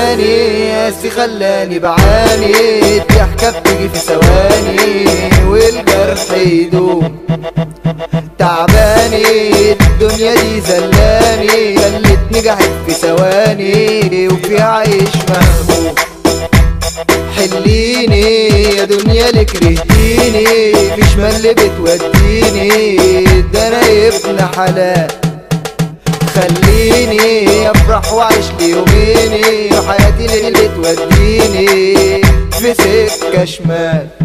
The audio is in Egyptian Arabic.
تاني قاسي خلاني بعاني الضحكة بتيجي في ثواني والجرح يدوم تعباني الدنيا دي زلاني خلتني جحد في ثواني وفي عيش مهموم حليني يا دنيا اللي كرهتيني مفيش مال بتوديني ده انا ابن حلال خليني افرح واعيش ليوميني وحياتي اللي توديني في سكه شمال